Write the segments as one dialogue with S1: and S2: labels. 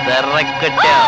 S1: అదరగొట్టావు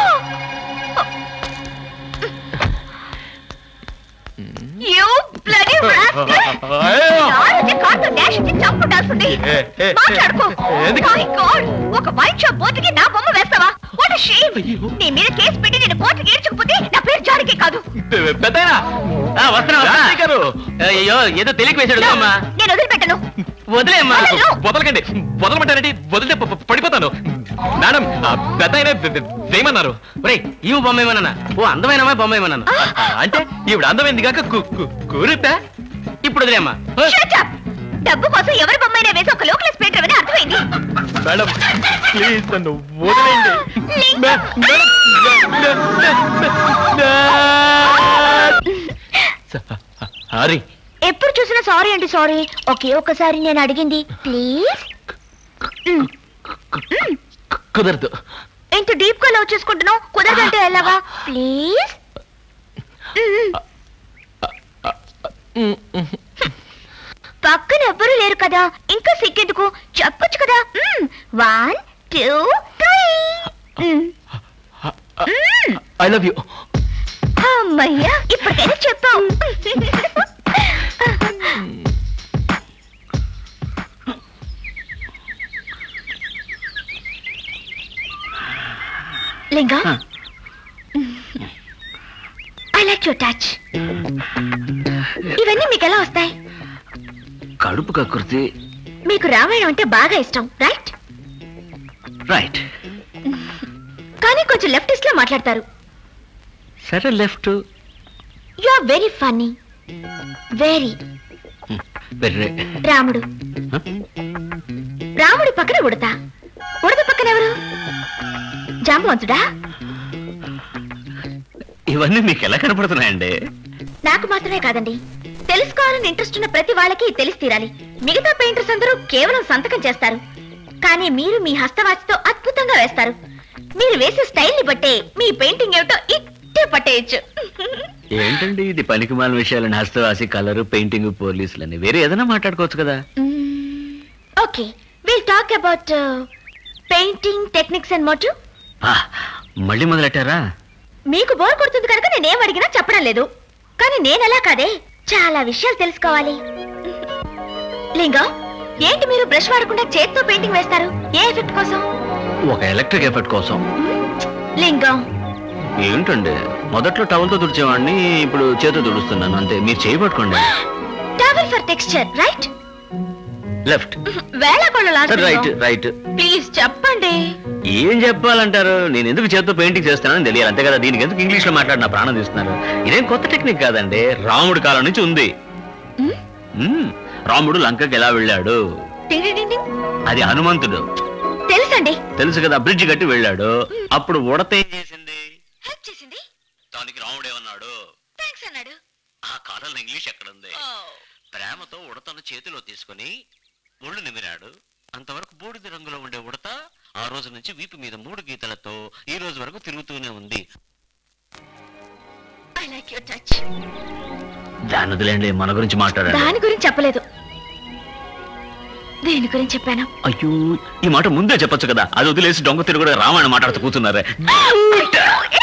S2: You bloody rascal! నాలుగు కార్తో dash ఇచ్చి చంపుండాల్సింది. మాట్లాడుకో. My God! ఒక వైన్ షాప్ బోర్డుకి నా బొమ్మ వేస్తావా వాట్ షేమ్ నీ మీద కేసు పెట్టి నేను కోర్టుకి ఏడ్చకపోతే నా పేరు జానకి కాదు
S1: పెద్దయినా
S3: వస్తున్నా
S1: గారు
S3: అయ్యో ఏదో తెలియక వేసాడు అమ్మా
S2: నేను వదిలిపెట్టను
S3: వదిలేమ్మా
S2: వదలను.
S1: వదలకండి వదలమంటారండి వదిలితే ప- ప- పడిపోతాను మేడం పెద్ద ఆయన వేయమన్నారు
S3: ఒరేయ్ ఇవి బొమ్మ ఏమన్నా ఓ అందమైన బొమ్మ ఏమన్నా
S1: అంటే ఈవిడ అందమైంది కాక కూరిపా
S3: ఇప్పుడు వదిలేమ్మా
S2: Shut up! డబ్బు కోసం ఎవరి బొమ్మైనా వేసి ఒక లోకల్ స్పీటర్ అని అర్థమైంది
S1: మేడం ప్లీజ్ నన్ను వదిలేయండి మే- మేడం, మే- మే- మే- సారీ
S2: ఎప్పుడు చూసినా సారీ అండి సారీ ఒకే ఒక్కసారి నేను అడిగింది ప్లీజ్
S1: కుదరదు
S2: ఇంత డీప్ గా లవ్ చేసుకుంటున్నావు కుదరదంటే ఎలాగా ప్లీజ్ పక్కన ఎవ్వరూ లేరు కదా ఇంకా సిగ్గెందుకు చెప్పొచ్చు కదా one two three
S1: I love you
S2: అమ్మయ్యా ఇప్పటికైనా చెప్పావు Linga I like your touch ఇవన్నీ మీకు ఎలా వస్తాయి
S3: కడుపు కకృతి
S2: మీకు రామాయణం అంటే బాగా ఇష్టం రైట్
S3: రైట్
S2: కానీ కొంచెం లెఫ్టిస్ట్ లో మాట్లాడతారు
S3: సరే left
S2: you are very funny very
S3: వెర్రే
S2: రాముడు రాముడి పక్కన ఉడత ఉడత పక్కన ఎవరు జాంబవంతుడా
S3: ఇవన్నీ మీకు ఎలా కనపడుతున్నాయండి
S2: నాకు మాత్రమే కాదండి తెలుసుకోవాలని ఇంట్రెస్ట్ ఉన్న ప్రతి వాళ్ళకి ఇది తెలిసి తీరాలి మిగతా పెయింటర్స్ అందరూ కేవలం సంతకం చేస్తారు కానీ మీరు మీ హస్తవాచితో అద్భుతంగా వేస్తారు మీరు వేసే స్టైల్ ని బట్టే మీ పెయింటింగ్ ఏమిటో ఇట్టే పట్టేయచ్చు
S3: ఏంటండి ఇది పనికిమాల విషయాలని హస్తవాసి కలరు పెయింటింగ్ పోలీసులని వేరే ఏదైనా మాట్లాడుకోవచ్చు కదా
S2: okay will talk about painting techniques and motive
S3: ఆ, మళ్ళీ మొదలెట్టారా
S2: మీకు బోర్ కొడుతుంది కనుక నేనేం అడిగినా చెప్పడం లేదు కానీ నేనెలా కాదే చాలా విషయాలు తెలుసుకోవాలి లింగం ఏంటి మీరు బ్రష్ వాడకుండా చేత్తో పెయింటింగ్ వేస్తారు ఏ ఎఫెక్ట్ కోసం
S3: ఒక ఎలక్ట్రిక్ ఎఫెక్ట్ కోసం
S2: లింగం
S3: ఏంటండి మొదట్లో టవల్తో తుడిచేవాడిని ఇప్పుడు చేతితో తుడుస్తున్నాను అంతే మీరు చేయబట్టుకోండి
S2: towel for texture right
S3: left
S2: వేళ
S3: రైట్ రైట్
S2: ప్లీజ్ చెప్పండి
S3: ఏం చెప్పాలంటారు నేను ఎందుకు చేత్తో పెయింటింగ్ చేస్తానని తెలియాలి అంతే కదా దీనికి ఎందుకు ఇంగ్లీష్ లో మాట్లాడి నా ప్రాణం తీస్తున్నారు ఇదేం కొత్త టెక్నిక్ కాదండి రాముడి కాలం నుంచి ఉంది
S2: మ్మ్?
S3: మ్మ్. రాముడు లంకకి ఎలా వెళ్ళాడు
S2: టింగ్ టింగ్ టింగ్.
S3: అది హనుమంతుడు
S2: తెలుసండి
S3: తెలుసు కదా బ్రిడ్జ్ కట్టి వెళ్ళాడు అప్పుడు ఉడత ఏం చేసింది
S2: హెల్ప్ చేసింది
S3: దానికి రాముడు ఏమన్నాడు
S2: థ్యాంక్స్ అన్నాడు
S3: ఆ కాలంలో ఇంగ్లీష్ ఎక్కడుంది ప్రేమతో ఉడతను చేతిలో తీసుకుని ఒళ్ళు నిమిరాడు అంతవరకు బూడిద రంగులో ఉండే ఉడత ఆ రోజు నుంచి వీపు మీద మూడు గీతలతో ఈ రోజు వరకు తిరుగుతూనే ఉంది
S2: ఐ లైక్ యువర్ టచ్
S3: దాని వదిలేండి మన గురించి మాట్లాడండి
S2: దాని గురించి చెప్పలేదు దేని గురించి చెప్పాను
S3: అయ్యో ఈ మాట ముందే చెప్పొచ్చు కదా అది వదిలేసి దొంగ తిరుగుడు రామాయణ మాట్లాడుతూ కూర్చున్నారే